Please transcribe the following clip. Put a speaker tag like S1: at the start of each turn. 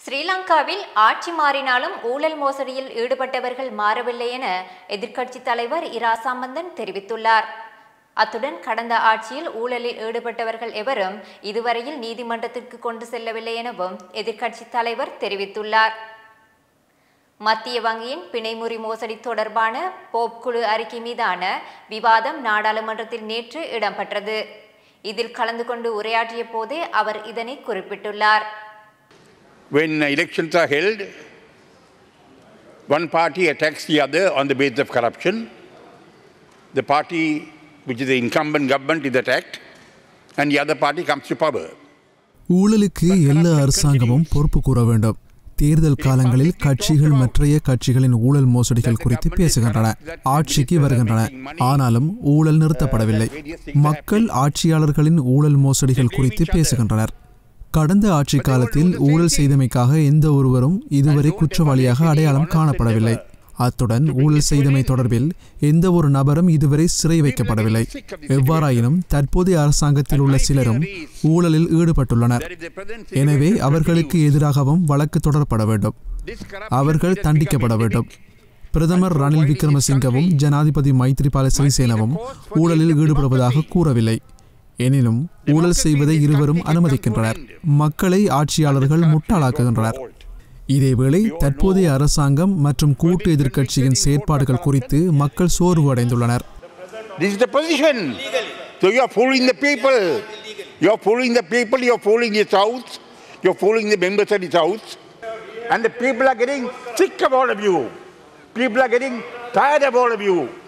S1: ஸ்ரீலங்காவில் ஆட்சி மாறினாலும் ஊழல் மோசடியில் ஈடுபட்டவர்கள் மாறவில்லை என எதிர்க்கட்சித் தலைவர் இரா சம்பந்தன் தெரிவித்துள்ளார் அத்துடன் கடந்த ஆட்சியில் ஊழலில் ஈடுபட்டவர்கள் எவரும் இதுவரையில் நீதிமன்றத்திற்கு கொண்டு செல்லவில்லை எனவும் எதிர்க்கட்சித் தலைவர் தெரிவித்துள்ளார் மத்திய வங்கியின் பிணைமுறி மோசடி தொடர்பான போப் குழு அறிக்கை மீதான விவாதம் நாடாளுமன்றத்தில் நேற்று இடம்பெற்றது இதில் கலந்து கொண்டு உரையாற்றிய போதே அவர் இதனை குறிப்பிட்டுள்ளார்
S2: when elections are held, one party attacks the other on the basis of corruption. The party which is the incumbent government is attacked, and the other party comes to power.
S3: ஊழலுக்கு எல்லா அரசாங்கமும் பொறுப்பு கூற வேண்டும் தேர்தல் காலங்களில் கட்சிகள் மற்றைய கட்சிகளின் ஊழல் மோசடிகள் குறித்து பேசுகின்றன ஆட்சிக்கு வருகின்றன ஆனாலும் ஊழல் நிறுத்தப்படவில்லை மக்கள் ஆட்சியாளர்களின் ஊழல் மோசடிகள் குறித்து பேசுகின்றனர் கடந்த ஆட்சி காலத்தில் ஊழல் செய்தமைக்காக எந்த ஒருவரும் இதுவரை குற்றவாளியாக அடையாளம் காணப்படவில்லை அத்துடன் ஊழல் செய்தமை தொடர்பில் எந்த ஒரு நபரும் இதுவரை சிறை வைக்கப்படவில்லை எவ்வாறாயினும் தற்போதைய அரசாங்கத்தில் உள்ள சிலரும் ஊழலில் ஈடுபட்டுள்ளனர் எனவே அவர்களுக்கு எதிராகவும் வழக்கு தொடரப்பட வேண்டும் அவர்கள் தண்டிக்கப்பட வேண்டும் பிரதமர் ரணில் விக்ரமசிங்கவும் ஜனாதிபதி மைத்ரிபால சிறிசேனவும் ஊழலில் ஈடுபடுவதாக கூறவில்லை எனினும் ஊழல் செய்வதை இருவரும் அனுமதிக்கின்றனர் மக்களை ஆட்சியாளர்கள் முட்டாளாக்குகின்றனர் இதேவேளை தற்போதைய அரசாங்கம் மற்றும் கூட்டு எதிர்க்கட்சியின் செயற்பாடுகள் குறித்து மக்கள் சோர்வு அடைந்துள்ளனர்
S2: This is the position. So you are fooling the people. You are fooling the people, you are fooling this house, you are fooling the members of this house. And the people are getting sick of all of you. People are getting tired of all of you.